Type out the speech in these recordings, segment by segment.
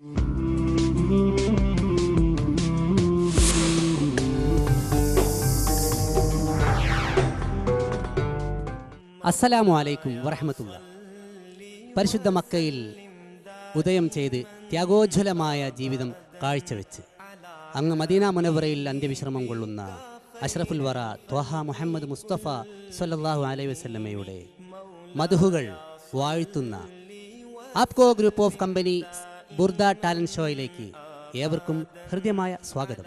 അസ്സലാമു അലൈക്കും വറഹമത്തുള്ള പരിശുദ്ധ മക്കയിൽ ഉദയം ചെയ്ത് ത്യാഗോജ്വലമായ ജീവിതം കാഴ്ചവെച്ച് അങ്ങ് മദീന മുനവറയിൽ അന്ത്യവിശ്രമം കൊള്ളുന്ന അഷ്റഫുൽ വറ ത്വഹ മുഹമ്മദ് മുസ്തഫ സല്ലല്ലാഹു അലൈഹി വസല്ലമയുടെ മധുഹുകൾ വാഴ്ത്തുന്ന ആപ്കോ ഗ്രൂപ്പ് ഓഫ് കമ്പനി ബുർദ ടാലന്റ് ഷോയിലേക്ക് ഏവർക്കും ഹൃദ്യമായ സ്വാഗതം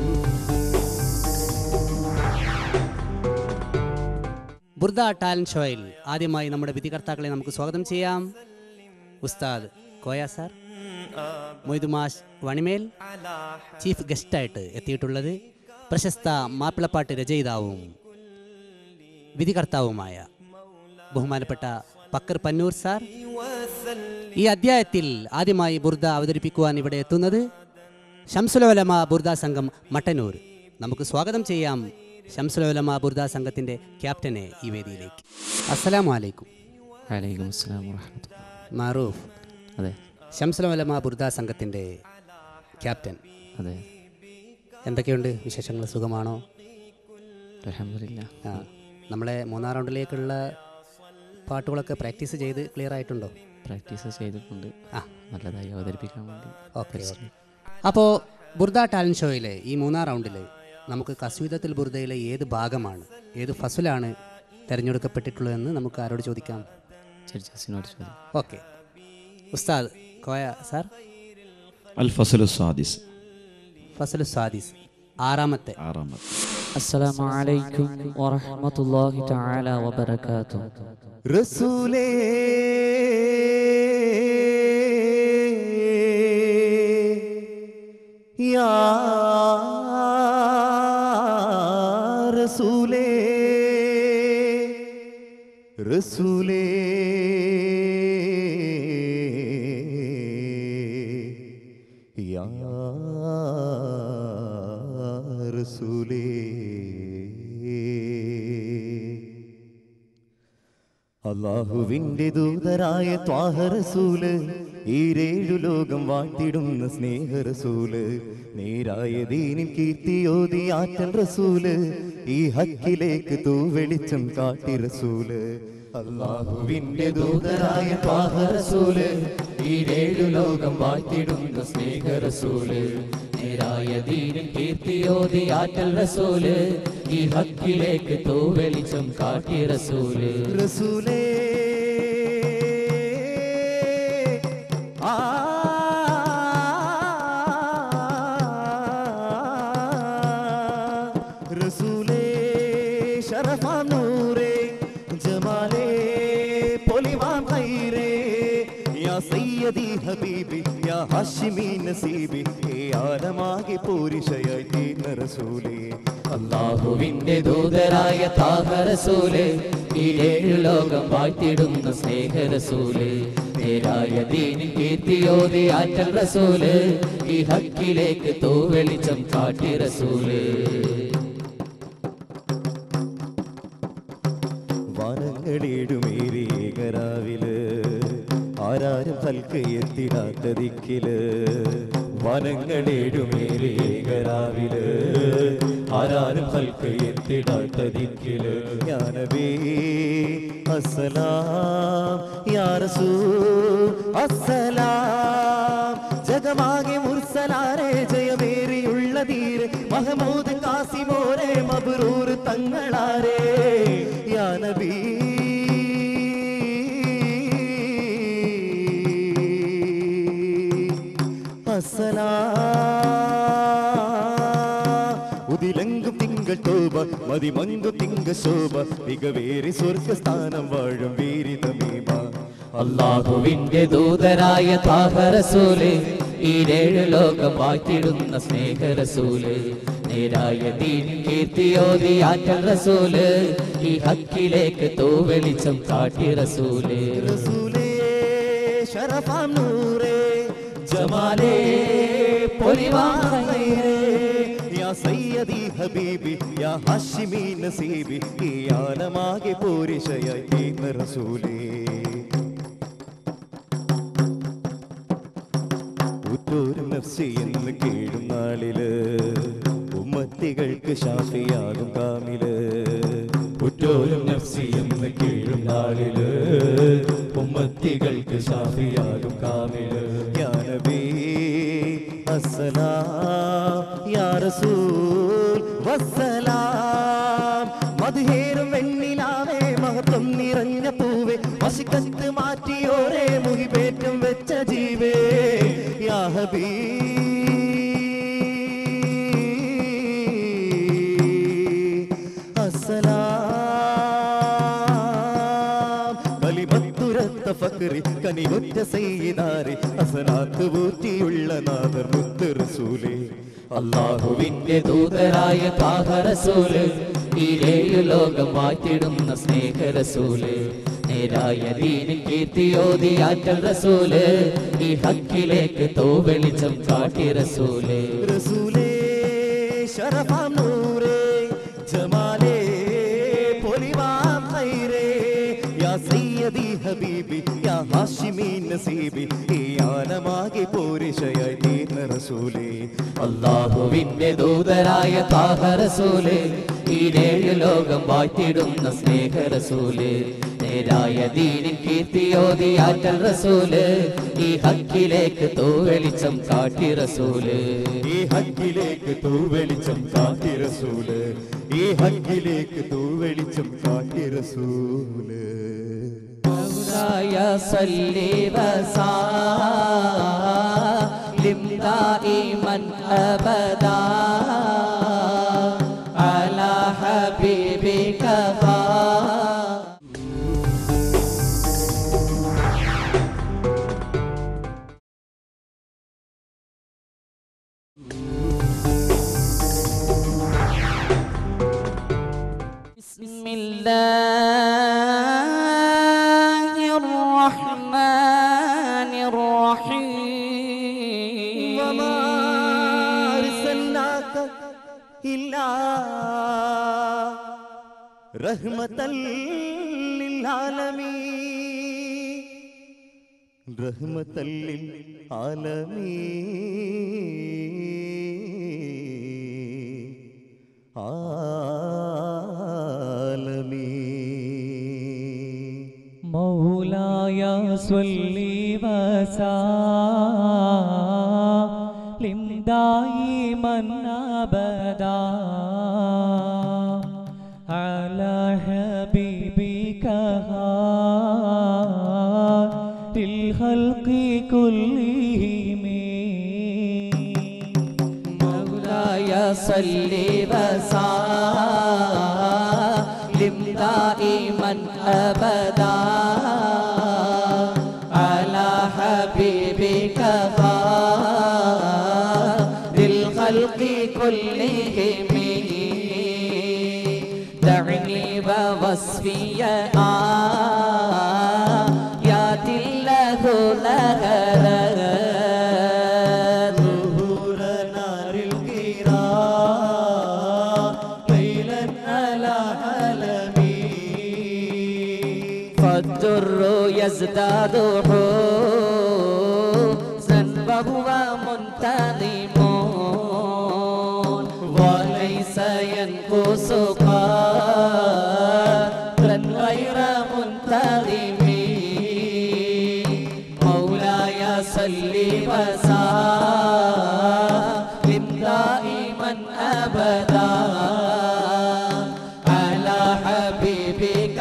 ബുർദ ടാലന്റ് ഷോയിൽ ആദ്യമായി നമ്മുടെ വിധികർത്താക്കളെ നമുക്ക് സ്വാഗതം ചെയ്യാം ഉസ്താദ് കോയ സാർ മൊയ്തു മാഷ് വണിമേൽ ചീഫ് ഗസ്റ്റായിട്ട് എത്തിയിട്ടുള്ളത് പ്രശസ്ത മാപ്പിളപ്പാട്ട് രചയിതാവും വിധികർത്താവുമായ ബഹുമാനപ്പെട്ട പക്കർ പന്നൂർ സാർ ഈ അധ്യായത്തിൽ ആദ്യമായി ബുർദ അവതരിപ്പിക്കുവാൻ ഇവിടെ എത്തുന്നത് ഷംസുലോലമ ബുർദ സംഘം മട്ടന്നൂർ നമുക്ക് സ്വാഗതം ചെയ്യാം ഷംസുലോലമ ബുർദ സംഘത്തിന്റെ ക്യാപ്റ്റനെ ഈ വേദിയിലേക്ക് അസ്സലാമു അലൈക്കും വലൈക്കും അസ്സലാം വറഹമത്തുള്ള മാറൂഫ് അതെ ഷംസുലോലമ ബുർദ സംഘത്തിന്റെ ക്യാപ്റ്റൻ അതെ എന്തൊക്കെയുണ്ട് വിശേഷങ്ങൾ സുഖമാണോ അലഹമില്ല ആ നമ്മളെ മൂന്നാം റൗണ്ടിലേക്കുള്ള പാട്ടുകളൊക്കെ പ്രാക്ടീസ് ചെയ്ത് ക്ലിയർ ആയിട്ടുണ്ടോ പ്രാക്ടീസ് ചെയ്തിട്ടുണ്ട് ആ. നല്ലതായി അവതരിപ്പിക്കാൻ വേണ്ടി ഓക്കെ അപ്പോൾ ബുർദ ടാലൻറ്റ് ഷോയിലെ ഈ മൂന്നാം റൗണ്ടിൽ നമുക്ക് കസ്വീതത്തിൽ ബുർദയിലെ ഏത് ഭാഗമാണ് ഏത് ഫസുലാണ് തിരഞ്ഞെടുക്കപ്പെട്ടിട്ടുള്ളതെന്ന് നമുക്ക് ആരോട് ചോദിക്കാം ജഡ്ജസിനോട് ചോദ്യം ഓക്കെ ഉസ്താദ് കോയ സാർ الفصل السادس ഫസലു സാദിസ് ആറാമത്തെ ആറാമത് അസ്സലാമു അലൈക്കും വറഹ്മത്തുള്ളാഹി തആല വബറകാതുഹു റസൂലേ യാ റസൂലേ റസൂലേ യാ റസൂലേ അള്ളാഹുവിന്റെ ദൂതരായ ത്വാഹറസൂല് ഈരേഴു ലോകം വാട്ടിടുന്ന സ്നേഹറസൂല് നേരായ ദീനിൽ കീർത്തിയോതി ആറ്റൽ റസൂല് ഈ ഹക്കിലേക്ക് തൂവെളിച്ചം കാട്ടി റസൂല് അള്ളാഹുവിന്റെ ദൂതരായ ത്വാഹറസൂല് ഈരേഴു ലോകം വാട്ടിടുന്ന സ്നേഹറസൂല് നേരായ ദീനിൽ കീർത്തിയോതി ആറ്റൽ റസൂല് ഈ ഹക്കിലേക്ക് തൂവെളിച്ചം കാട്ടി റസൂല് റസൂലേ ആ റസൂലേ ശരഫാ നൂറേ ജമാലേ പൊലിവാൻ ഖൈറേ യാ സയ്യദി ഹബീബി യാ ഹാഷിമി നസീബി ഏ ആലമാകെ പൂരിശയായി തീർന്ന റസൂലേ അള്ളാഹുവിന്റെ ദൂതരായ താഹറസൂല് ഈ ഏഴു ലോകം വാഴ്ത്തിടുന്ന സ്നേഹരസൂല് നേരായ ദീനിൽ കീർത്തിയോതി ആറ്റൽ റസൂല് ഈ ഹക്കിലേക്ക് തൂവെളിച്ചം കാട്ടി റസൂല് വനങ്ങളേടുമേറിയേകരാവില് ആരാരും പൽക്ക് എത്തിടാത്ത ദിക്കില് വനങ്ങളേടുമേറിയേകരാവില് ആരാരും പൽക്ക് എത്തിടാത്ത ദിക്കില് ഞാനവേ അസ്സലാം യാ റസൂൽ അസ്സലാം ജഗമാകെ മുർസലാരെ ജയമേറിയുള്ള ധീര് മഹമൂദ് കാസിമോരെ മബ്രൂർ തങ്ങളാരേ യാ നബി അസ്സലാം ഉതിലങ്കും തിങ്കൾ തോപ മതിമങ്കു തിങ്ക ശോഭ മികവേറി സ്വർഗസ്ഥാനം വാഴും വീരി തമീമ അള്ളാഹുവിന്റെ ദൂതരായ താഹറസൂല് ഈ ഏഴു ലോകം വാഴ്ത്തിടുന്ന സ്നേഹരസൂല് നേരായ ദീൻ കീർത്തിയോതി ആറ്റൽ റസൂല് ഈ ഹക്കിലേക്ക് തൂവെളിച്ചം കാട്ടി റസൂല് റസൂലേ ശരഫാം നൂറേ ജമാലേ പൊലിവാൻ ഖൈറേ. യാ സയ്യദി ഹബീബി യാ ഹാഷിമി നസീബി ഈ ആലമാകെ പൂരിശയായി തീർന്ന റസൂലേ ഉറ്റോരും നഫ്സി എന്ന് കേഴും നാളില് ഉമ്മത്തികൾക്ക് ഷാഫിയാകും കാമില് ഉറ്റോരും നഫ്സി എന്ന് കേഴും നാളില് ഉമ്മത്തികൾക്ക് ഷാഫിയാകും കാമില് യാ നബി അസ്സലാം യാ റസൂൽ വസ്സലാം മധുഹേറും വെണ്ണിലാവേ മഹത്വം നിറഞ്ഞ പൂവേ വശിക്കത്ത് മാറ്റിയോരേ മുഹിപേറ്റം വെച്ച ജീവേ യാ ഹബീ അസ്സലാം കലിമത്തുരത്ത ഫക്രി കനിമുറ്റ സയ്യിദാരെ അസനാത്ത് പൂറ്റിയുള്ള നാദർ മുത്ത് റസൂലേ അള്ളാഹുവിന്റെ ദൂതരായ താഹറസൂല് ഈ ഏഴു ലോകം വാഴ്ത്തിടുന്ന സ്നേഹരസൂല് നേരായ ദീനിൻ കീർത്തിയോതി ആറ്റൽ റസൂല് ഈ ഹക്കിലേക്ക് തോ വെളിച്ചം കാട്ടി റസൂല് റസൂലേ ശരഫാം നൂറേ ജമാലേ പൊലിവാം ഖൈറേ യാ സയ്യദി ഹബീബി യാ ഹാഷിമി നസീബി ഈ ആലമാകെ പോരിഷയായി തീർന്ന റസൂലേ അള്ളാഹുവിന്റെ ദൂതരായ താഹറസൂല് ഈ ഏഴു ലോകം വാഴ്ത്തിടുന്ന സ്നേഹരസൂല് നേരായ ദീനിൻ കീർത്തിയോതി ആറ്റൽ റസൂല് ഈ ഹക്കിലേക്ക് തോ വെളിച്ചം കാട്ടി റസൂല് ഈ ഹക്കിലേക്ക് തൂ വെളിച്ചം കാട്ടി റസൂല് ഈ ഹക്കിലേക്ക് തൂ വെളിച്ചം കാട്ടി റസൂല് مولاي صل وسلم دائما ابدا على حبيبك خير بسم الله الرحمن الرحيم وما أرسلناك إلا رحمة للعالمين رحمة للعالمين عالمين مولاي صل وسلم دائما ابدا على حبيبك خير الخلق كلهم مولاي صل وسلم دائما ابدا على حبيبك خير الخلق كلهم دعني ووصفي آيات له نهرت ظهور نار القراء ليلا على عالمين فالدر يزداد حزنا وهو منتظم وليس ينقص قدرا غير منتظم مولاي صل وسلم دائما ابدا على حبيبك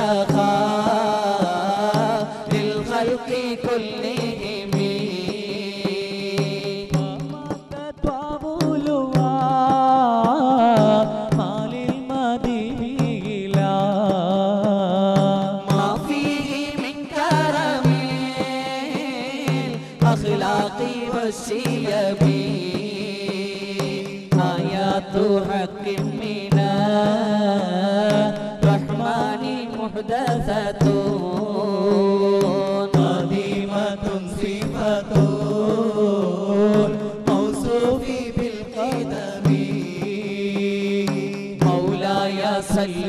خير الخلق كلهم ما فيه من كرم الأخلاق والسيم آيات حق من الرحمن محدثة قديمة صفة موصوف بالقدم مولاي صل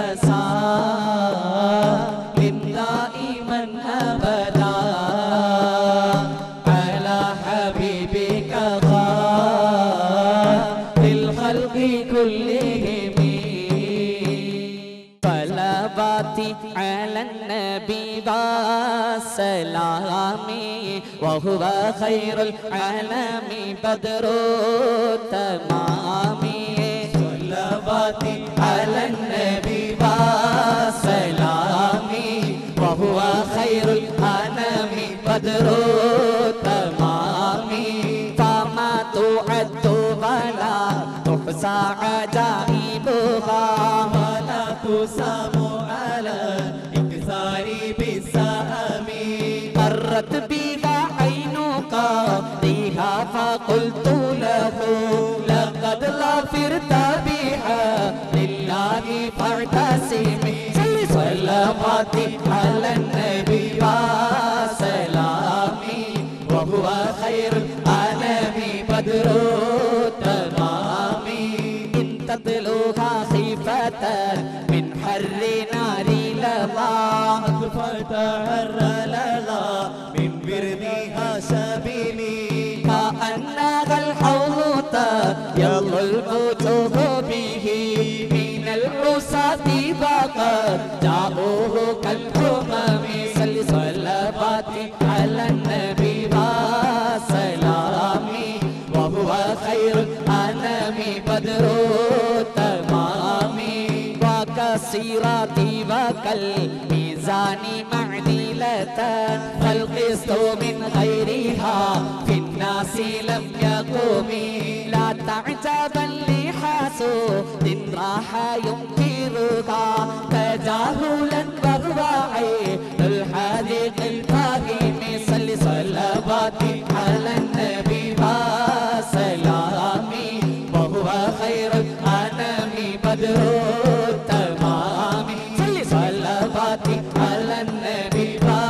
وسلم دائما ابدا على حبيبك النبي وسلامي وهو خير العالم بدر التمام صلواتي على النبي وسلامي وهو خير الأنام بدر التمام فما تعد ولا تحصى عجائبها ولا تسام على انكسار بالسهم مرت بها عينك ريها فقلت له لقد غفرت بها لله فاعتصم صل صلواتي على النبي وسلامي وهو خير الانام بدر التمام ان تطلوها خيفة من حر نار لظى فتحرللا من بردها سبيلي كأنها الحوض يضل الوجوه به من العصاة وقد جاءوه كالأمم صل صلواتي على النبي وسلامي وهو خير الأنام بدر التمام وكسيراتي وكالميزان معدلة فالقسط من غيرها في الناس لم يقوم لا تعجبا لحاسود راح ينكرها تجاهلا وهو الحديق الفاهم صل صلواتي على النبي وسلامي وهو خير الأنام بدر التمام صل صلواتي على النبي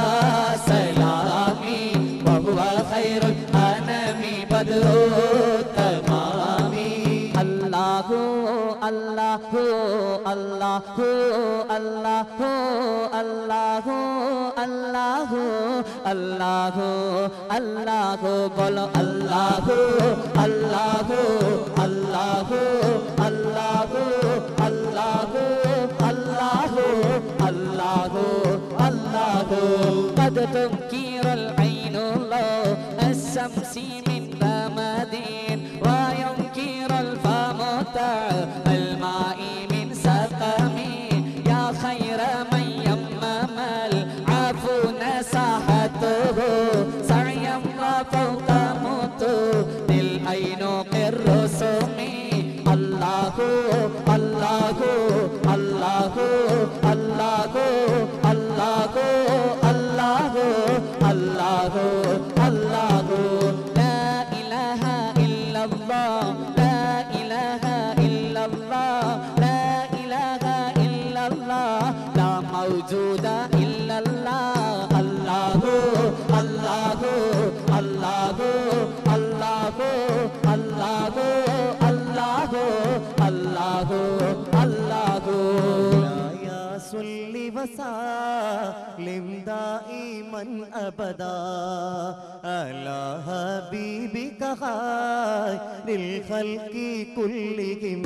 وسلامي وهو خير الأنام بدر التمام الله الله الله الله الله الله الله الله বলো আল্লাহ আল্লাহ আল্লাহ আল্লাহ আল্লাহ আল্লাহ আল্লাহ আল্লাহ قد تنكر العين الله الشمس من رمد وينكر الفم الماء من سقم يا خير من يمم العفو نساحته سعيا وفوق موته للعين الرسم الله الله الله الله الله الله الله الله لا إله إلا الله لا إله إلا الله لا إله إلا الله لا موجود إلا الله الله الله الله الله الله الله الله الله يا صل وسلم دائما ابدا على حبيبك خير الخلق كلهم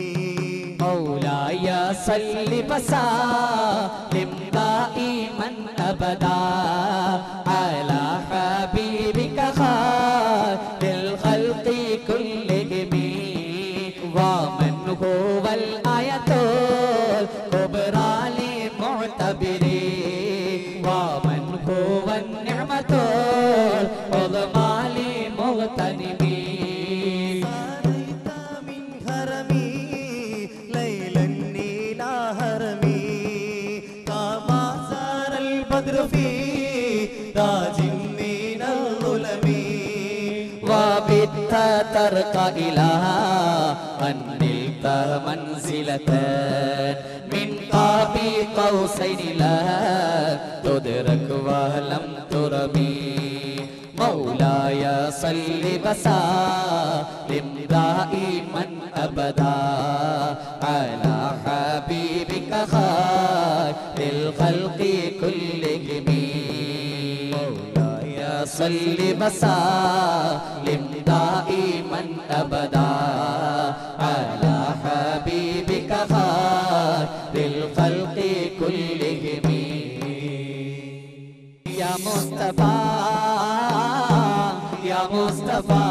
مولاي صل وسلم دائما ابدا على حبيبك خير الخلق كلهم ومن هو الآية الكبرى لمعتبري ومن هو النعمة العظمى لمغتنمي ساريت من هرمي ليلا إلى هرمي كما سار البدر في تاج من الظلم وبت ترقى إلى أن نلت منزلة من قاب قوسين لا تدرك ولم ترمي مولاي صل وسلم دائما أبدا على حبيبك خير الخلق كلهم مولاي صل وسلم دائما ابدا على حبيبك خير الخلق كلهم يا مصطفى يا مصطفى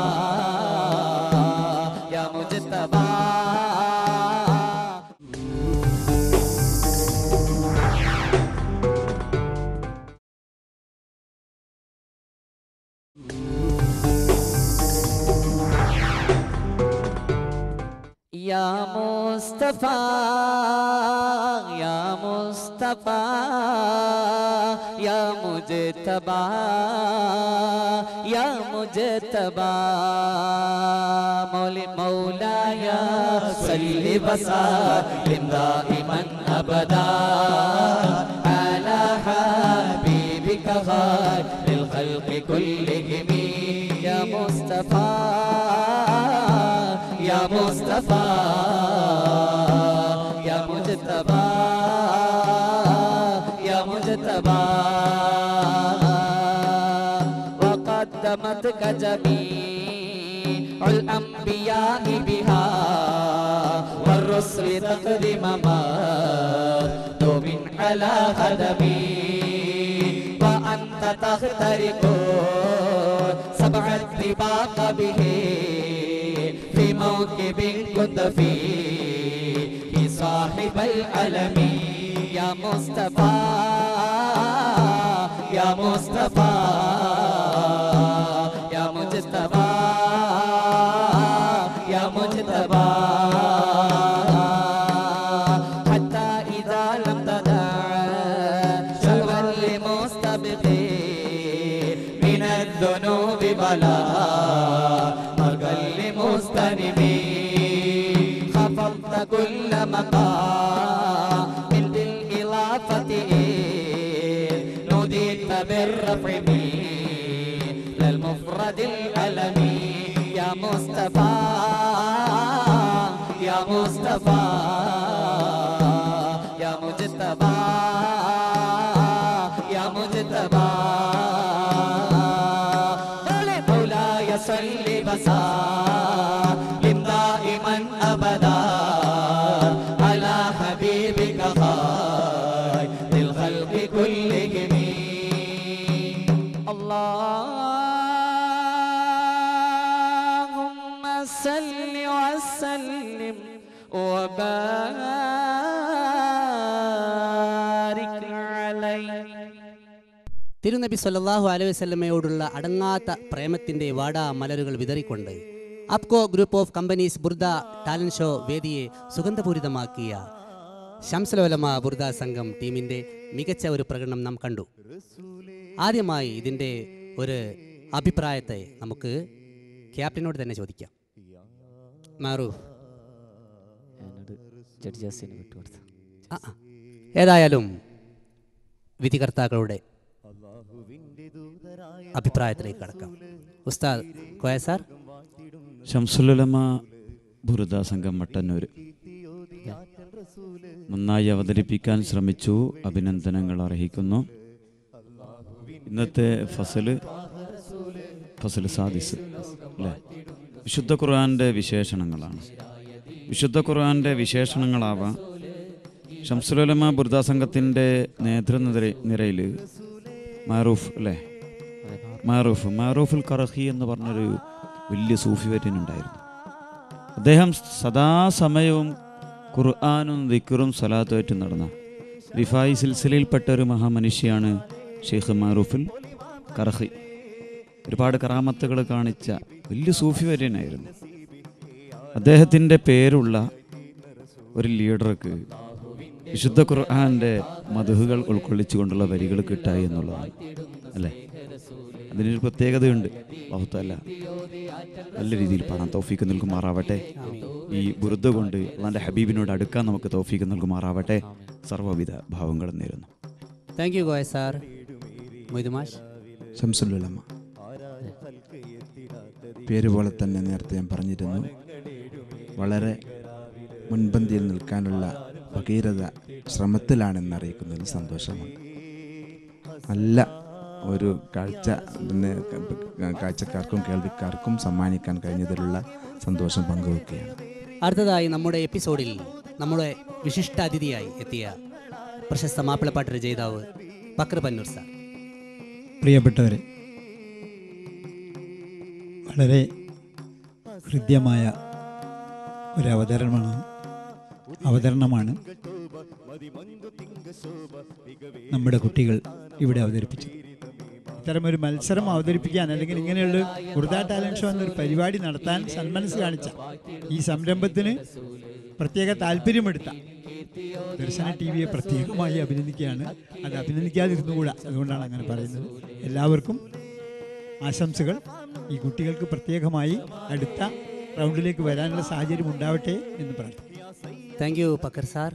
يا مجتبى يا مصطفى يا مصطفى يا مجتبى يا مجتبى مولي مولاي صل وسلم دائما ابدا على حبيبك خير للخلق كلهم يا مصطفى يا مصطفى يا مجتبى يا مجتبى وقدمتك جميع الأنبياء بها والرسل تقدم ما دوم على قدمي وأنت تخترق سبع الطباق به في موكب كنت فيه صاحب العلم يا مصطفى يا مصطفى يا مجتبى يا مجتبى حتى إذا لم تدع شرا لمستبقين من الذنوب بلا مرقا لمستنبين خفضت كل مقام من بالإضافة نوديت بالرفع للمفرد الألمي يا مصطفى يا مصطفى يا مجتبى يا مجتبى قولي مولاي صل وسلم دائما ابدا على حبيبك خير للخلق كلهم اللهم صل وسلم وبارك عليه തിരുനബി സല്ലല്ലാഹു അലൈഹി വസല്ലമയോടുള്ള അടങ്ങാത്ത പ്രേമത്തിന്റെ വാടാ മലരുകൾ വിതറിക്കൊണ്ട് അപ്കോ ഗ്രൂപ്പ് ഓഫ് കമ്പനീസ് ബുർദ ടാലന്റ് ഷോ വേദിയെ സുഗന്ധപൂരിതമാക്കിയ ശംസലോലമ ബുർദ സംഘം ടീമിന്റെ മികച്ച ഒരു പ്രകടനം നാം കണ്ടു ആദ്യമായി ഇതിന്റെ ഒരു അഭിപ്രായത്തെ നമുക്ക് ക്യാപ്റ്റനോട് തന്നെ ചോദിക്കാം മാറൂഫ് ഞാനത് ജഡ്ജസിന് വിട്ടുകൊടുത്തു ആ, ആ. ഏതായാലും വിധികർത്താക്കളുടെ അഭിപ്രായത്തിലേക്ക് കടക്കാം ഉസ്താദ് കോയ സാർ ഷംസുലമ ബുറുദ സംഘം മട്ടന്നൂർ നന്നായി അവതരിപ്പിക്കാൻ ശ്രമിച്ചു അഭിനന്ദനങ്ങൾ അർഹിക്കുന്നു ഇന്നത്തെ ഫസല് ഫസല് സാദിസ് അല്ലേ വിശുദ്ധ ഖുർആന്റെ വിശേഷണങ്ങളാണ് വിശുദ്ധ ഖുർആന്റെ വിശേഷണങ്ങളാവാം ഷംസുലമ ബുർദ സംഘത്തിൻ്റെ നേതൃനിര നിരയിൽ മാറൂഫ് അല്ലേ മാറൂഫ് മാറൂഫുൽ കറഹി എന്ന് പറഞ്ഞൊരു വലിയ സൂഫി വര്യനുണ്ടായിരുന്നു അദ്ദേഹം സദാസമയവും ഖുർആാനും ദിക്കറും സ്വലാത്തുമായിട്ടും നടന്ന റിഫായി സിൽസിലയിൽപ്പെട്ട ഒരു മഹാമനുഷ്യാണ് ഷെയ്ഖ് മാറൂഫുൽ കറഹി ഒരുപാട് കറാമത്തുകൾ കാണിച്ച വലിയ സൂഫി വര്യനായിരുന്നു അദ്ദേഹത്തിൻ്റെ പേരുള്ള ഒരു ലീഡർക്ക് വിശുദ്ധ ഖുർആാൻ്റെ മധുഹുകൾ ഉൾക്കൊള്ളിച്ചുകൊണ്ടുള്ള വരികൾ കിട്ടായി എന്നുള്ളതാണ് അല്ലേ അതിനൊരു പ്രത്യേകതയുണ്ട് ബഹുത്തല്ല നല്ല രീതിയിൽ പാടാൻ തൗഫീക്ക് നൽകുമാറാവട്ടെ ഈ ബുറുദ കൊണ്ട് അള്ളാൻ്റെ ഹബീബിനോട് അടുക്കാൻ നമുക്ക് തൗഫീക്ക് നൽകുമാറാവട്ടെ സർവ്വവിധ ഭാവങ്ങളും നേരുന്നു താങ്ക് യു കോയ സാർ മൊയ്തുമാഷ് ശംസുലുലമ പേര് പോലെ തന്നെ നേരത്തെ ഞാൻ പറഞ്ഞിരുന്നു വളരെ മുൻപന്തിയിൽ നിൽക്കാനുള്ള ഭഗീരഥ ശ്രമത്തിലാണെന്ന് അറിയിക്കുന്നതിൽ സന്തോഷമുണ്ട് നല്ല ഒരു കാഴ്ച പിന്നെ കാഴ്ചക്കാർക്കും കേൾവിക്കാർക്കും സമ്മാനിക്കാൻ കഴിഞ്ഞതിലുള്ള സന്തോഷം പങ്കുവെക്കുകയാണ് അടുത്തതായി നമ്മുടെ എപ്പിസോഡിൽ നമ്മുടെ വിശിഷ്ടാതിഥിയായി എത്തിയ പ്രശസ്ത മാപ്പിളപ്പാട്ട് രചയിതാവ് ബക്കർ പന്നൂർ സാർ പ്രിയപ്പെട്ടവരെ വളരെ ഹൃദ്യമായ ഒരു അവതരണമാണ് അവതരണമാണ് നമ്മുടെ കുട്ടികൾ ഇവിടെ അവതരിപ്പിച്ചത് ഇത്തരമൊരു മത്സരം അവതരിപ്പിക്കാൻ അല്ലെങ്കിൽ ഇങ്ങനെയുള്ള ഉറുദ ടാലൻറ്റ് ഷോ എന്നൊരു പരിപാടി നടത്താൻ സന്മനസ് കാണിച്ച ഈ സംരംഭത്തിന് പ്രത്യേക താല്പര്യമെടുത്ത ദർശന ടി വിയെ പ്രത്യേകമായി അഭിനന്ദിക്കുകയാണ് അത് അഭിനന്ദിക്കാതിരുന്നുകൂടാ അതുകൊണ്ടാണ് അങ്ങനെ പറയുന്നത് എല്ലാവർക്കും ആശംസകൾ ഈ കുട്ടികൾക്ക് പ്രത്യേകമായി അടുത്ത റൗണ്ടിലേക്ക് വരാനുള്ള സാഹചര്യം ഉണ്ടാവട്ടെ എന്ന് പ്രാർത്ഥിക്കുന്നു താങ്ക് യു പക്കർ സാർ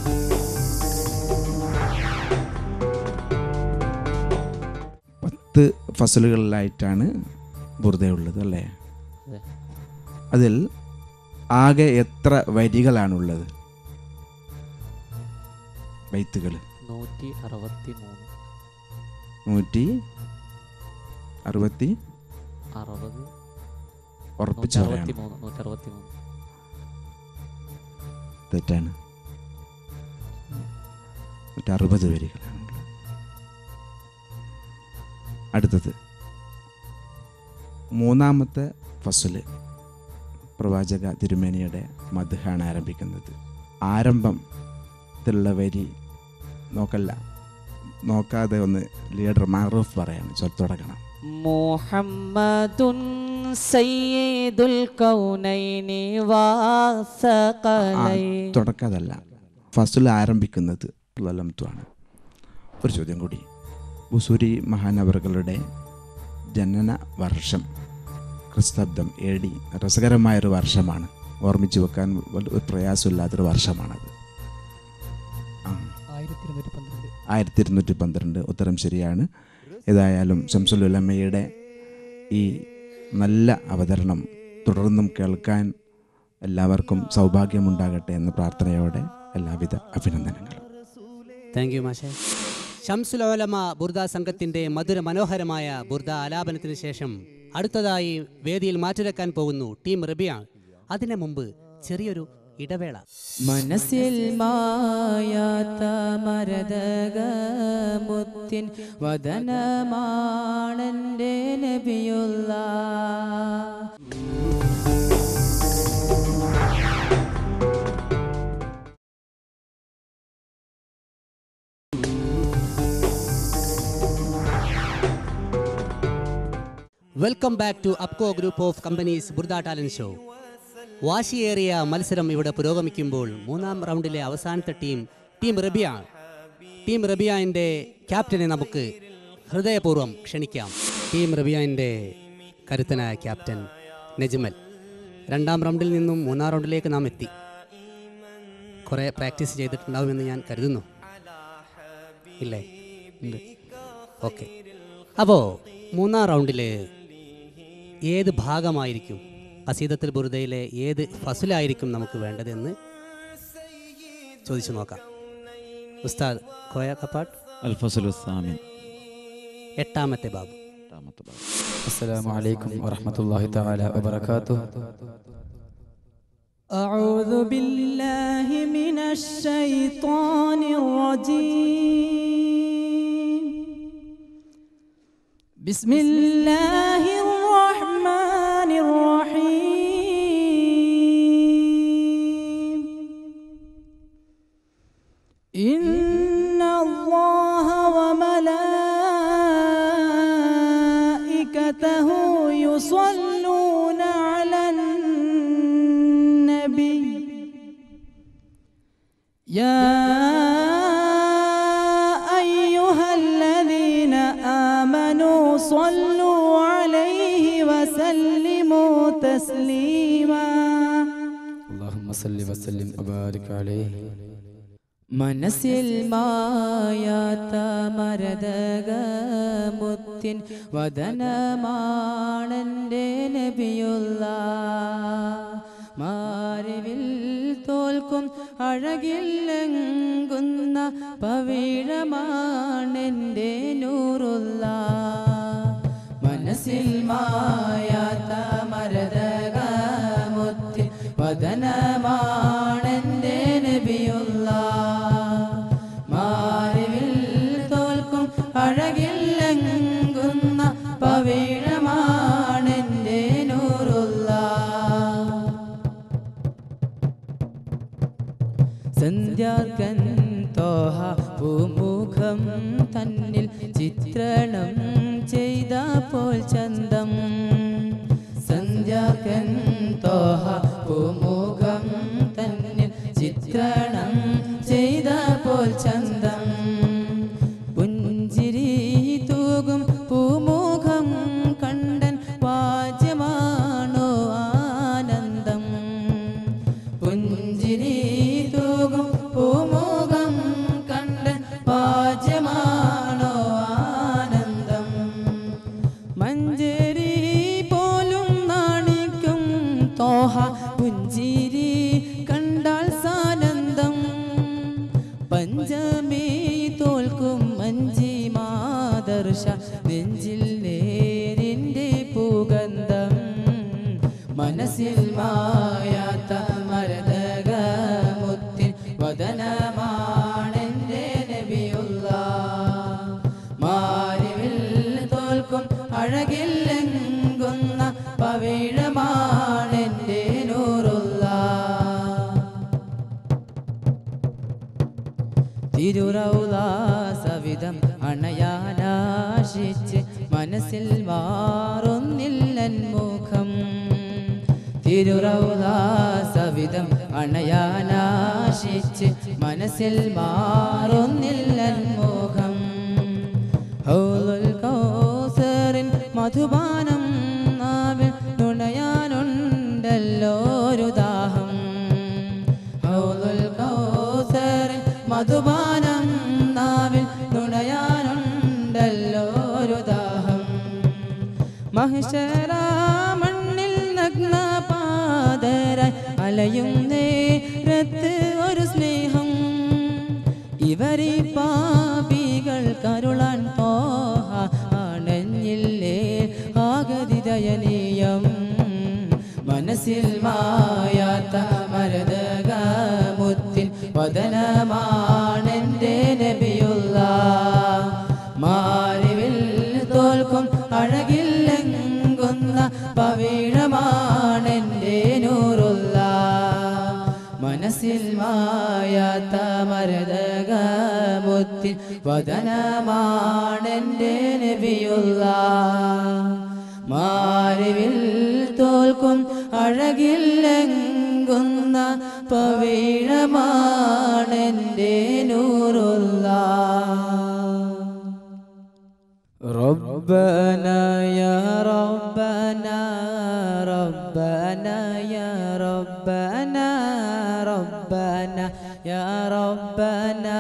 പത്ത് ഫസലുകളിലായിട്ടാണ് ബുർദയുള്ളത് അല്ലേ അതെ. അതിൽ ആകെ എത്ര വരികളാണുള്ളത് ബൈത്തുകൾ നൂറ്റി അറുപത്തി മൂന്ന് നൂറ്റി അറുപത്തി അറുപത് ഉറപ്പിച്ച് നൂറ്റി അറുപത്തി പറയണം മൂന്ന് നൂറ്റി അറുപത്തി മൂന്ന് തെറ്റാണ് നൂറ്റി അറുപത് വരികളാണുള്ളത് അടുത്തത് മൂന്നാമത്തെ ഫസല് പ്രവാചക തിരുമേനിയുടെ മധുഹാണ് ആരംഭിക്കുന്നത് ആരംഭത്തിലുള്ള വരി നോക്കല്ല നോക്കാതെ ഒന്ന് ലീഡർ മാറൂഫ് പറയാണ് ചൊൽ തുടങ്ങണം മുഹമ്മദുൻ സയ്യിദുൽ കൗനൈനി ആ, വാസഖലൈ തുടക്കതല്ല ഫസ്റ്റിൽ ആരംഭിക്കുന്നത് ലലംത്വാണ് ഒരു ചോദ്യം കൂടി ബുസൂരി മഹാനവറുകളുടെ ജനന വർഷം ക്രിസ്തബ്ദം എ ഡി രസകരമായൊരു വർഷമാണ് ഓർമ്മിച്ച് വെക്കാൻ വല്ല- ഒരു പ്രയാസമില്ലാത്തൊരു വർഷമാണത് ആ ആയിരത്തി ഇരുന്നൂറ്റി പന്ത്രണ്ട് ഉത്തരം ശരിയാണ് ഏതായാലും ശംസുലുലമ്മയുടെ ഈ നല്ല അവതരണം തുടർന്നും കേൾക്കാൻ എല്ലാവർക്കും സൗഭാഗ്യമുണ്ടാകട്ടെ എന്ന പ്രാർത്ഥനയോടെ എല്ലാവിധ അഭിനന്ദനങ്ങളും താങ്ക് യു മാഷെ ഷംസുലോലമ ബുർദ സംഘത്തിന്റെ മധുര മനോഹരമായ ബുർദ ആലാപനത്തിന് ശേഷം അടുത്തതായി വേദിയിൽ മാറ്റിരക്കാൻ പോകുന്നു ടീം റബിയ അതിനു മുമ്പ് ചെറിയൊരു ഇടവേള മനസ്സിൽ മായാത്ത മരതക മുത്തിൻ വദനമാണെൻ്റെ നബിയുള്ള welcome back to Apco group of companies ബുർദ ടാലന്റ് ഷോ വാശിയേറിയ മത്സരം ഇവിടെ പുരോഗമിക്കുമ്പോൾ മൂന്നാം റൗണ്ടിലെ അവസാനത്തെ ടീം ടീം റബിയ ടീം റബിയാൻ്റെ ക്യാപ്റ്റനെ നമുക്ക് ഹൃദയപൂർവ്വം ക്ഷണിക്കാം ടീം റബിയാൻ്റെ കരുത്തനായ ക്യാപ്റ്റൻ നജ്മൽ രണ്ടാം റൗണ്ടിൽ നിന്നും മൂന്നാം റൗണ്ടിലേക്ക് നാം എത്തി കുറേ പ്രാക്ടീസ് ചെയ്തിട്ടുണ്ടാവുമെന്ന് ഞാൻ കരുതുന്നു ഇല്ലേ ഉണ്ട് ഓക്കെ അപ്പോൾ മൂന്നാം റൗണ്ടിൽ ഏത് ഭാഗമായിരിക്കും കസീദത്തുൽ ബുറുദയിലെ ഏത് ഫസുലായിരിക്കും നമുക്ക് വേണ്ടതെന്ന് ചോദിച്ചു നോക്കാം ഉസ്താദ് കോയ കപ്പാട്ട് അൽ ഫസലു സാമിൻ എട്ടാമത്തെ ബാബു എട്ടാമത്തെ ഭാഗം السلام عليكم ورحمة الله تعالى وبركاته أعوذ بالله من الشيطان الرجيم بسم الله الرحمن الرحيم إن الله وملائكته يصلون على النبي يا أيها الذين آمنوا صلوا عليه وسلموا تسليما اللهم صل وسلم وبارك عليه മനസ്സിൽ മായാത്ത മരതക മുത്തിൻ വദനമാണെൻ്റെ നബിയുള്ള മാറിവിൽ തോൽക്കും അഴകില്ലെങ്കുന്ന പവിഴമാണെൻ്റെ നൂറുള്ള മനസ്സിൽ മായാത്ത മരതക മുത്തിൻ വദനമാണെൻ്റെ നബിയുള്ള മാറിവിൽ തോൽക്കും അഴകില്ലെങ്കുന്ന ചിത്രണം ചെയ്ത പോൽ ചന്തം സന്ധ്യാകൻ തോഹ പൂമുഖം തന്നിൽ ചിത്രണം ചെയ്ത പോൽ ചന്തം പുഞ്ചിരി തൂകും പൂമുഖം കണ്ടൻ വാജ്യമാണോ ആനന്ദം പുഞ്ചിരി തൂകും പൂമുഖം കണ്ടൻ വാജ്യമാണോ ആനന്ദം മഞ്ചേരി പോലും നാണിക്കും തോഹ പുഞ്ചിരി കണ്ടാൽ സാനന്ദം പഞ്ചമി തോൽക്കും മഞ്ചി മാദർശ നെഞ്ചിൽ നേരിൻ്റെ പൂഗന്ധം മനസ്സിൽ മായാത്ത മരതക മുത്തിൻ വദനമാണെൻ്റെ നബിയുള്ള മാരിവിൽ തോൽക്കും അഴകില്ലെങ്കുന്ന പവിഴമാണെൻ്റെ നൂറുള്ള തിരുറൗല സവിധം അണയാനാശിച്ച് മനസ്സിൽ മാറുന്നില്ലൻ മുഖം തിരുറൗല സവിധം അണയാനാശിച്ച് മനസ്സിൽ മാറുന്നില്ലൻ മുഖം ഹൗലുൽ കൗസറിൻ മധുപാനം നാവിൽ നുണയാനുണ്ടല്ലോ ഒരു ദാഹം ഹൗലുൽ കൗസറിൻ മധുപാനം നാവിൽ നുണയാനുണ്ടല്ലോ ഒരു ദാഹം മഹിഷരാ മണ്ണിൽ നഗ്ന പാതരായി അലയും നേരത്ത് ഒരു സ്നേഹം ഇവരി പാപികൾ കരുളാൻ പോഹ അണഞ്ഞില്ലേ ആഗതി ദയനീയം മനസ്സിൽ മായാത്ത മരതക മുത്തിൻ വദനമാണെൻ്റെ നബിയുള്ള മാരിവിൽ തോൽക്കും അഴകില്ലെങ്കുന്ന പവിഴമാണെൻ്റെ നൂറുള്ള മനസ്സിൽ മായാത്ത മരതക മുത്തിൻ വദനമാണെൻ്റെ നബിയുള്ള മാരിവിൽ തോൽക്കും അഴകില്ലെങ്കുന്ന പവിഴമാണെൻ്റെ നൂറുള്ള ربنا يا ربنا ربنا يا ربنا ربنا يا ربنا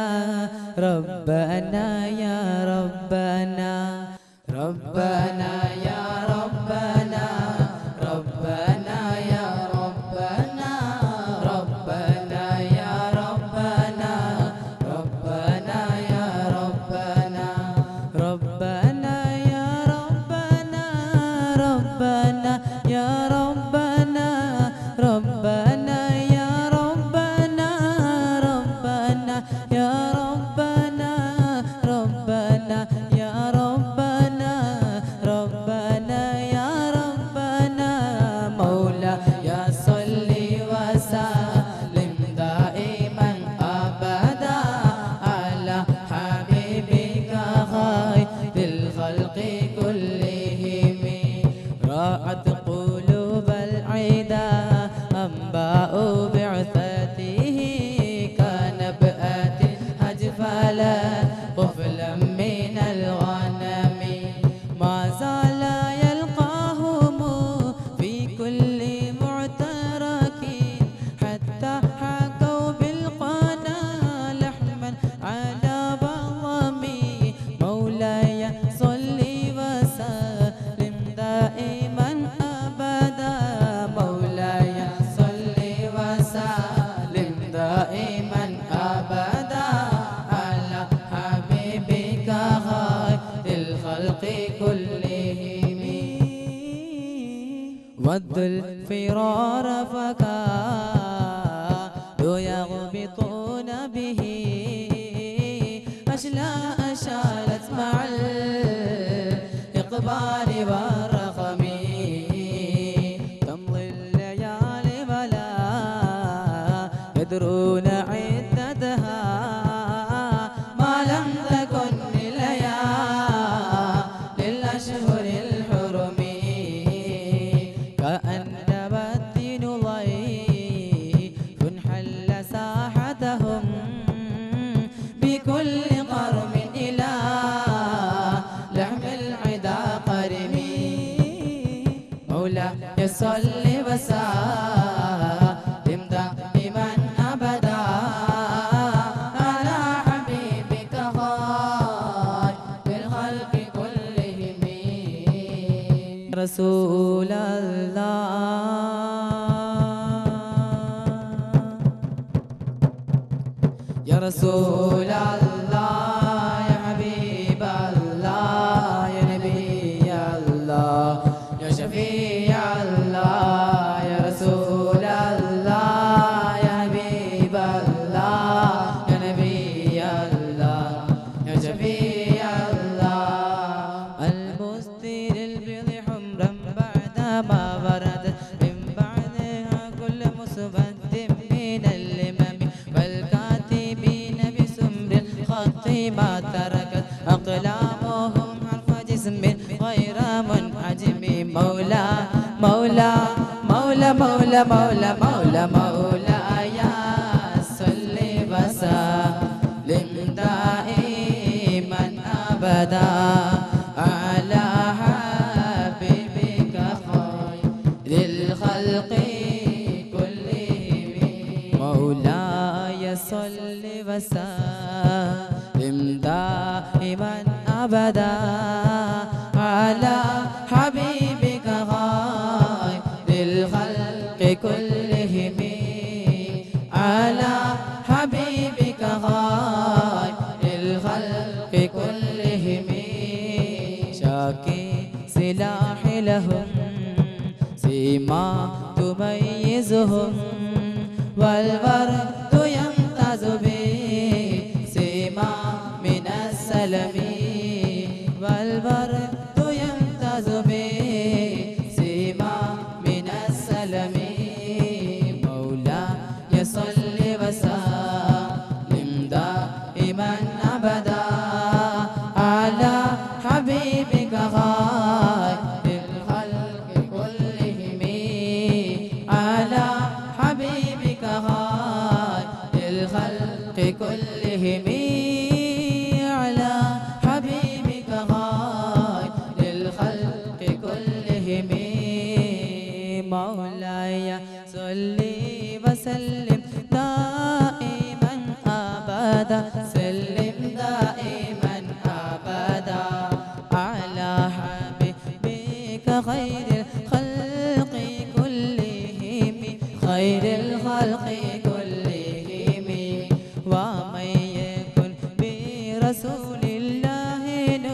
ربنا يا ربنا ربنا يا ربنا ربنا يا ربنا ربنا يا ربنا ربنا يا ربنا ربنا يا ربنا ربنا يا ربنا ربنا يا ربنا ربنا يا ربنا ربنا يا ربنا ربنا يا ربنا مولاي صل وسلم دائما ابدا على حبيبك خير الخلق كلهم راعت قلوب العدا أنباء بعثته كنبأة أجفلت قفلا من الغنم ما زال يلقاهم في كل معترك حتى حكوا بالقنا لحما على بضمي مولاي صل وسلم دائما ابدا مولاي صل وسلم دائما ابدا على حبيبك خير الخلق كلهم ود الفرار فكانوا يغبطون به أشلاء شالت مع الإقبال والرخم تمضي الليالي ولا يدرون عدتها ما لم تكن الليالي صل وسلم دائما أبدا على حبيبك خير الخلق كلهم رسول الله يا رسول الله يا حبيب الله يا نبي الله يا شفيع الله يا رسول الله يا حبيب الله يا نبي الله يا شفيع الله المستير البيض حمرا بعدما وردت من بعدها كل مصبد من الإمام والكاتبين بسمر الخط ما تركت أقلامهم حرف جسم غير منعجم مولا مولا مولا مولا مولا مولا مولا يا صل وسلم دائما أبدا على حبيبك خير الخلق كلهم مولاي صل وسلم دائما أبدا على حبيبك خير الخلق كلهم على حبيبك خير الخلق كلهم شاكي سلاح لهم سيما تميزهم والورد يمتاز به سيما من السلم والورد يمتاز به سيما من السلم مولاي صل وسلم دائما ابدا على حبيبك خير الخلق كلهم على حبيبك خير الخلق كلهم على حبيبك خير الخلق كلهم مولاي صل وسلم دائما ابدا سلم دائما ابدا على حبيبك خير الخلق كلهم خير الخلق كلهم ومن يكن برسول الله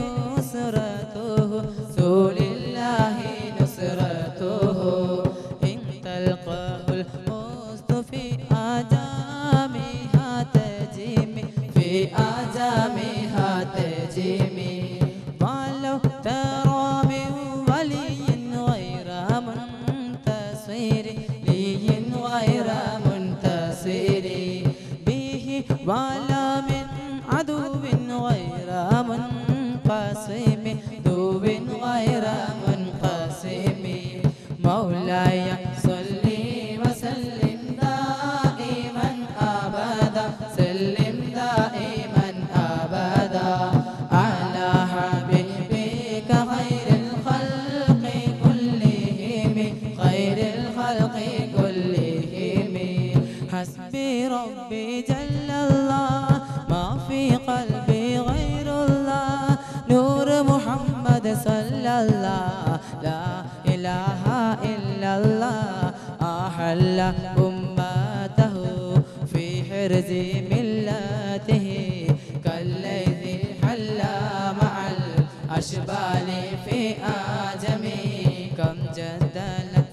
نصرته رسول الله نصرته إن تلقاه المصطفى آدامها تجيم في آدامها تجيم ولو ترى من ولي غير منتصر لي غير منتصر به ولا من عدو غير منقسم دو غير منقسم مولاي صل وسلم دائما ابدا سلم دائما ابدا على حبيبك خير الخلق كلهم خير الخلق كلهم حسبي ربي جل الله ما في قلبي غير الله نور محمد صلى الله لا إله إلا الله أحل أمته في حرز ملته كالذي حل مع الأشبال في آجم كم جدلت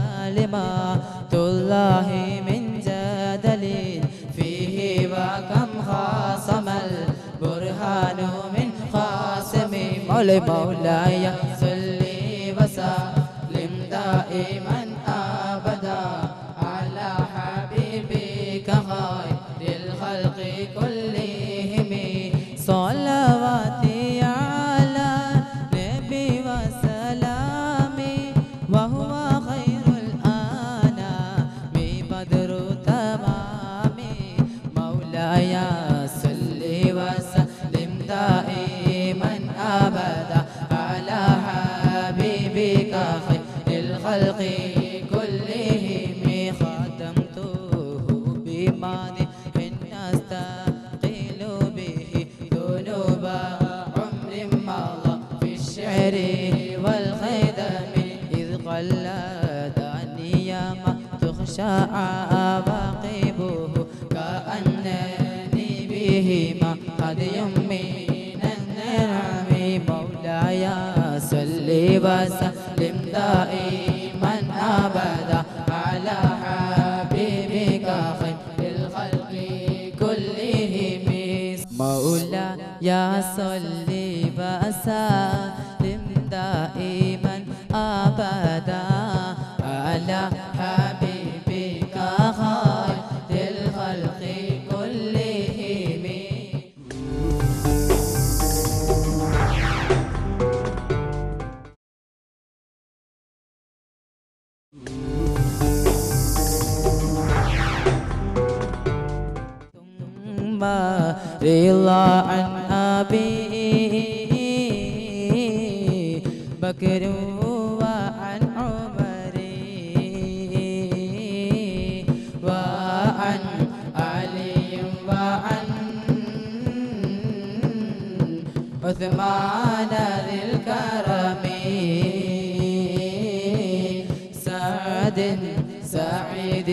كلمات الله من جدل فيه وكم خاصم البرهان من خاصم مولاي مولاي صل وسلم دائما ابدا على حبيبك خير الخلق كلهم صلواتي على نبي وسلامي وهو خير الانام بدر تمامي مولاي صل وسلم دائما ابدا على حبيبك الشعر والخدم إذ قلدني ما تخشى عواقبه كأنني بهما قد من النعم مولاي صل وسلم دائما أبدا على حبيبك خير الخلق كلهم مولاي صل وسلم دائما أبدا على حبيبك خير الخلق كلهم ثم رضا عن أبي بكر وعن عمر وعن علي وعن عثمان ذي الكرم سعد سعيد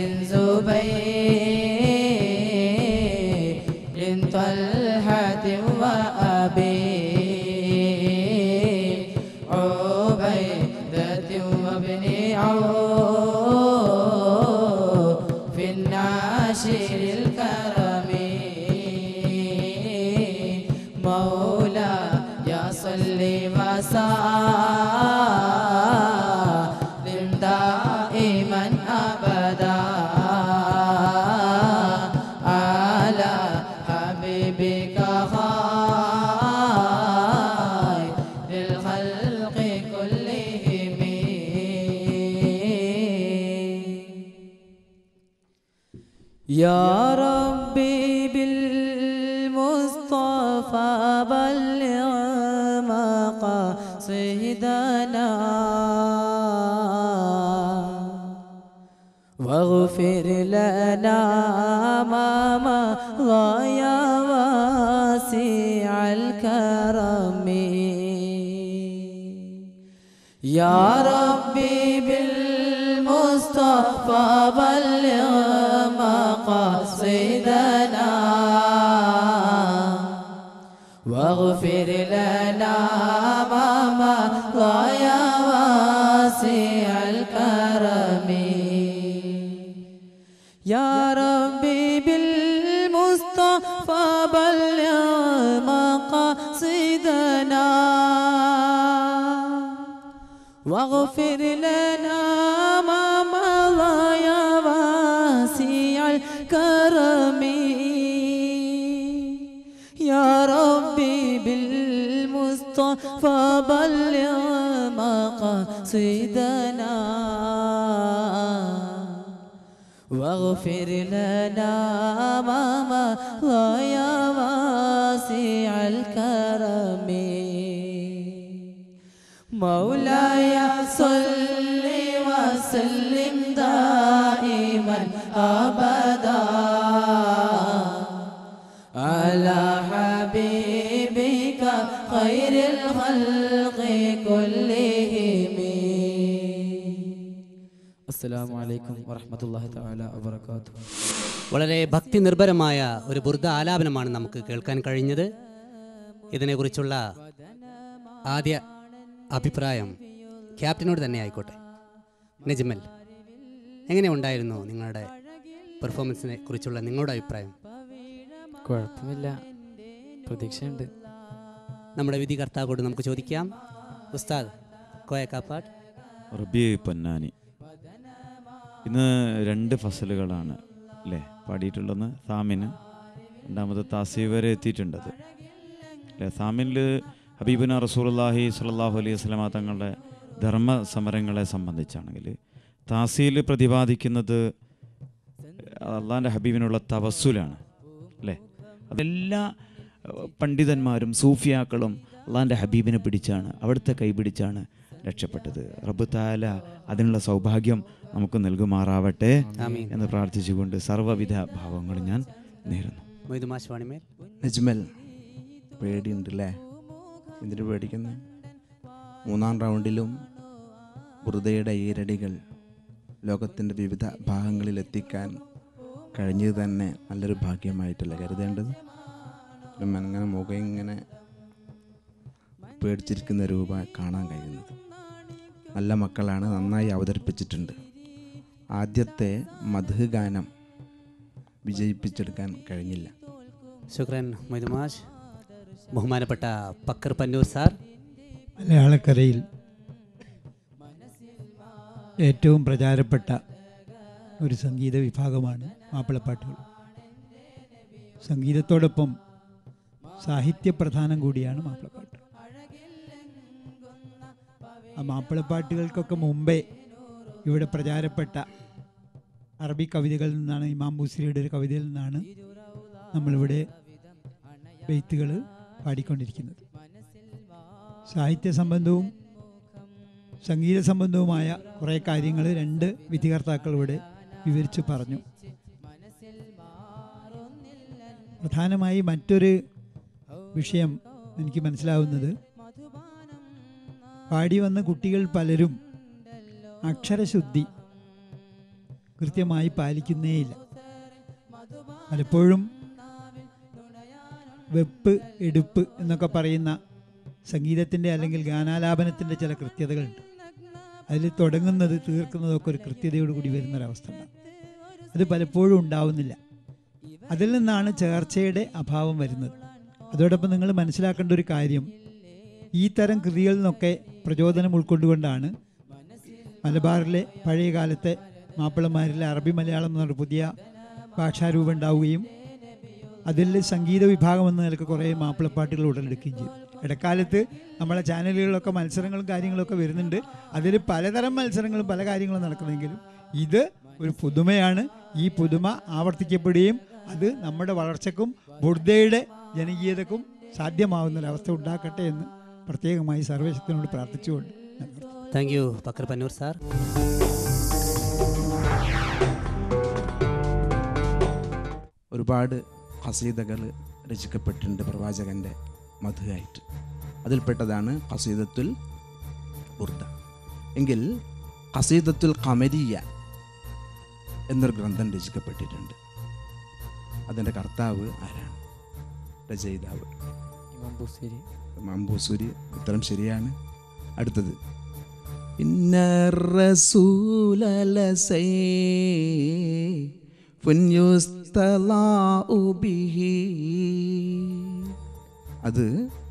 زبير طلحة وأبي عبيدة وابن عوف في الناشر الكرم مولاي صل وسلم دائما ابدا على حبيبك خير الخلق كلهم يا ربي بالمصطفى بلغ مقاصدنا واغفر لنا ما مضى يا واسع الكرم يا ربي بالمصطفى بلغ مقاصدنا واغفر لنا ما مضى يا واسع الكرم يا ربي بالمصطفى بلغ مقاصدنا واغفر لنا ما مضى يا واسع الكرم يا ربي بالمصطفى بلغ مقاصدنا واغفر لنا ما مضى يا واسع الكرم مولاي صل وسلم دائما ابدا على حبيبك خير الخلق كلهم السلام عليكم ورحمة الله تعالى وبركاته വളരെ ഭക്തി നിർഭരമായ ഒരു ബുർദ ആലാപനമാണ് നമുക്ക് കേൾക്കാൻ കഴിഞ്ഞത് ഇതിനെക്കുറിച്ചുള്ള ആദ്യ അഭിപ്രായം ക്യാപ്റ്റനോട് തന്നെ ആയിക്കോട്ടെ നജ്മൽ എങ്ങനെ ഉണ്ടായിരുന്നു നിങ്ങളുടെ പെർഫോമൻസിനെ കുറിച്ചുള്ള നിങ്ങളുടെ അഭിപ്രായം കുഴപ്പമില്ല പ്രതീക്ഷയുണ്ട് നമ്മുടെ വിധികർത്താവോട് നമുക്ക് ചോദിക്കാം ഉസ്താദ് കോയ കാപ്പാട് റബി പൊന്നാനി ഇന്ന് രണ്ട് ഫസലുകളാണ് അല്ലേ പാടിയിട്ടുള്ളത് സാമിന് രണ്ടാമത് താസീ വരെ എത്തിയിട്ടുണ്ടത് അല്ലേ സാമിനിൽ ഹബീബുന റസൂലുള്ളാഹി സ്വല്ലല്ലാഹു അലൈഹി വസല്ലമ തങ്ങളുടെ ധർമ്മ സമരങ്ങളെ സംബന്ധിച്ചാണെങ്കിൽ താസീൽ പ്രതിപാദിക്കുന്നത് അള്ളാഹിൻ്റെ ഹബീബിനുള്ള തവസ്സുലാണ് അല്ലേ അതെല്ലാ ഏഹ്, പണ്ഡിതന്മാരും സൂഫിയാക്കളും അള്ളാഹിൻ്റെ ഹബീബിനെ പിടിച്ചാണ് അവിടുത്തെ കൈ പിടിച്ചാണ് രക്ഷപ്പെട്ടത് റബ്ബ് താല അതിനുള്ള സൗഭാഗ്യം നമുക്ക് നൽകുമാറാവട്ടെ ആമീൻ. എന്ന് പ്രാർത്ഥിച്ചുകൊണ്ട് സർവ്വവിധ ഭാവങ്ങളും ഞാൻ നേരുന്നു മൊയ്തു മാഷ് വാണിമേൽ നജ്മൽ പേടിയുണ്ടല്ലേ എന്തിനു പേടിക്കുന്നത് മൂന്നാം റൗണ്ടിലും ബുറുദയുടെ ഈരടികൾ ലോകത്തിൻ്റെ വിവിധ ഭാഗങ്ങളിൽ എത്തിക്കാൻ കഴിഞ്ഞത് തന്നെ നല്ലൊരു ഭാഗ്യമായിട്ടല്ല കരുതേണ്ടത് ഒരു അങ്ങനെ മുഖം ഇങ്ങനെ പേടിച്ചിരിക്കുന്ന രൂപ കാണാൻ കഴിയുന്നത് നല്ല മക്കളാണ് നന്നായി അവതരിപ്പിച്ചിട്ടുണ്ട് ആദ്യത്തെ മധു ഗാനം വിജയിപ്പിച്ചെടുക്കാൻ കഴിഞ്ഞില്ല ശുക്രൻ മൊയ്തുമാഷ് ബഹുമാനപ്പെട്ട പക്കർ പന്നൂർ സാർ മലയാളക്കരയിൽ ഏറ്റവും പ്രചാരപ്പെട്ട ഒരു സംഗീത വിഭാഗമാണ് മാപ്പിളപ്പാട്ടുകൾ സംഗീതത്തോടൊപ്പം സാഹിത്യപ്രധാനം കൂടിയാണ് മാപ്പിളപ്പാട്ട് ആ മാപ്പിളപ്പാട്ടുകൾക്കൊക്കെ മുമ്പേ ഇവിടെ പ്രചാരപ്പെട്ട അറബി കവിതകളിൽ നിന്നാണ് ഇമാം ബുസ്രിയുടെ ഒരു കവിതയിൽ നിന്നാണ് നമ്മളിവിടെ ബെയ്ത്തുകൾ പാടിക്കൊണ്ടിരിക്കുന്നത് സാഹിത്യ സംബന്ധവും സംഗീത സംബന്ധവുമായ കുറേ കാര്യങ്ങൾ രണ്ട് വിധികർത്താക്കൾ ഇവിടെ വിവരിച്ചു പറഞ്ഞു പ്രധാനമായി മറ്റൊരു വിഷയം എനിക്ക് മനസ്സിലാവുന്നത് പാടി വന്ന കുട്ടികൾ പലരും അക്ഷരശുദ്ധി കൃത്യമായി പാലിക്കുന്നേയില്ല പലപ്പോഴും വെപ്പ് എടുപ്പ് എന്നൊക്കെ പറയുന്ന സംഗീതത്തിൻ്റെ അല്ലെങ്കിൽ ഗാനാലാപനത്തിൻ്റെ ചില കൃത്യതകളുണ്ട് അതിൽ തുടങ്ങുന്നത് തീർക്കുന്നതൊക്കെ ഒരു കൃത്യതയോട് കൂടി വരുന്നൊരവസ്ഥ ഉണ്ടാകും അത് പലപ്പോഴും ഉണ്ടാവുന്നില്ല അതിൽ നിന്നാണ് ചേർച്ചയുടെ അഭാവം വരുന്നത് അതോടൊപ്പം നിങ്ങൾ മനസ്സിലാക്കേണ്ട ഒരു കാര്യം ഈ തരം കൃതികളിൽ നിന്നൊക്കെ പ്രചോദനം ഉൾക്കൊണ്ടുകൊണ്ടാണ് മലബാറിലെ പഴയ കാലത്തെ മാപ്പിളമാരിലെ അറബി മലയാളം എന്ന് പറഞ്ഞ പുതിയ ഭാഷാരൂപം ഉണ്ടാവുകയും അതിൽ സംഗീത വിഭാഗം എന്ന നിലക്ക് കുറേ മാപ്പിളപ്പാട്ടുകൾ ഉടലെടുക്കുകയും ചെയ്തു ഇടക്കാലത്ത് നമ്മളെ ചാനലുകളിലൊക്കെ മത്സരങ്ങളും കാര്യങ്ങളൊക്കെ വരുന്നുണ്ട് അതിൽ പലതരം മത്സരങ്ങളും പല കാര്യങ്ങളും നടക്കുന്നെങ്കിലും ഇത് ഒരു പുതുമയാണ് ഈ പുതുമ ആവർത്തിക്കപ്പെടുകയും അത് നമ്മുടെ വളർച്ചക്കും ബുർദയുടെ ജനകീയതക്കും സാധ്യമാവുന്ന ഒരവസ്ഥ ഉണ്ടാക്കട്ടെ എന്ന് പ്രത്യേകമായി സർവശക്തനോട് പ്രാർത്ഥിച്ചുകൊണ്ട് ഞാൻ നിർത്തുന്നു. Thank you Pakkar Pannur sir ഒരുപാട് ഖസീദകൾ രചിക്കപ്പെട്ടിട്ടുണ്ട് പ്രവാചകൻ്റെ മധുവായിട്ട് അതിൽപ്പെട്ടതാണ് ഖസീദത്തുൽ ഉർദ എങ്കിൽ ഖസീദത്തുൽ ഖമരിയ എന്നൊരു ഗ്രന്ഥം രചിക്കപ്പെട്ടിട്ടുണ്ട് അതിൻ്റെ കർത്താവ് ആരാണ് രചയിതാവ് ഇമാം ബുസീരി മമ്പൂസൂരി ഉത്തരം ശരിയാണ് അടുത്തത് ഇന്ന റസൂലലസൈ ഫുൻയുസ്തലാഉ ബിഹി അത്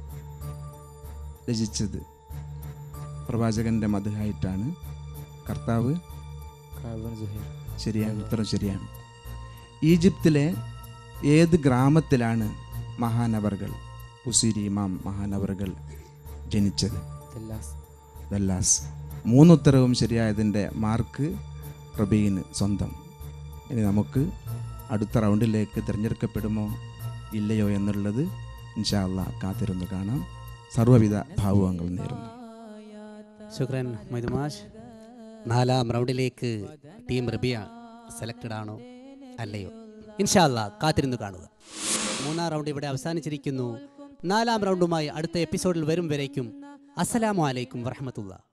രചിച്ചത് പ്രവാചകന്റെ മധുഹായിട്ടാണ് കർത്താവ് കാബൻ സുഹൈർ ശരിയാണ് ഉത്തരം ശരിയാണ് ഈജിപ്തിലെ ഏത് ഗ്രാമത്തിലാണ് മഹാനവറുകൾ ഉസിരി ഇമാം മഹാനവറുകൾ ജനിച്ചത് ദല്ലാസ് ദല്ലാസ് മൂന്നുത്തരവും ശരിയായതിൻ്റെ മാർക്ക് റബീന് സ്വന്തം ഇനി നമുക്ക് അടുത്ത റൗണ്ടിലേക്ക് തിരഞ്ഞെടുക്കപ്പെടുമോ ഇല്ലയോ എന്നുള്ളത് ഇൻഷാല്ല കാത്തിരുന്ന് കാണാം സർവ്വവിധ ഭാവുകങ്ങൾ നേരുന്നു ശുക്രൻ മൊയ്തുമാഷ് നാലാം റൗണ്ടിലേക്ക് ടീം റബിയ സെലക്റ്റഡ് ആണോ അല്ലയോ ഇൻഷാല്ല കാത്തിരുന്നു കാണുക മൂന്നാം റൗണ്ട് ഇവിടെ അവസാനിച്ചിരിക്കുന്നു നാലാം റൗണ്ടുമായി അടുത്ത എപ്പിസോഡിൽ വരും വരേക്കും അസ്സലാമു അലൈക്കും വറഹമത്തുള്ള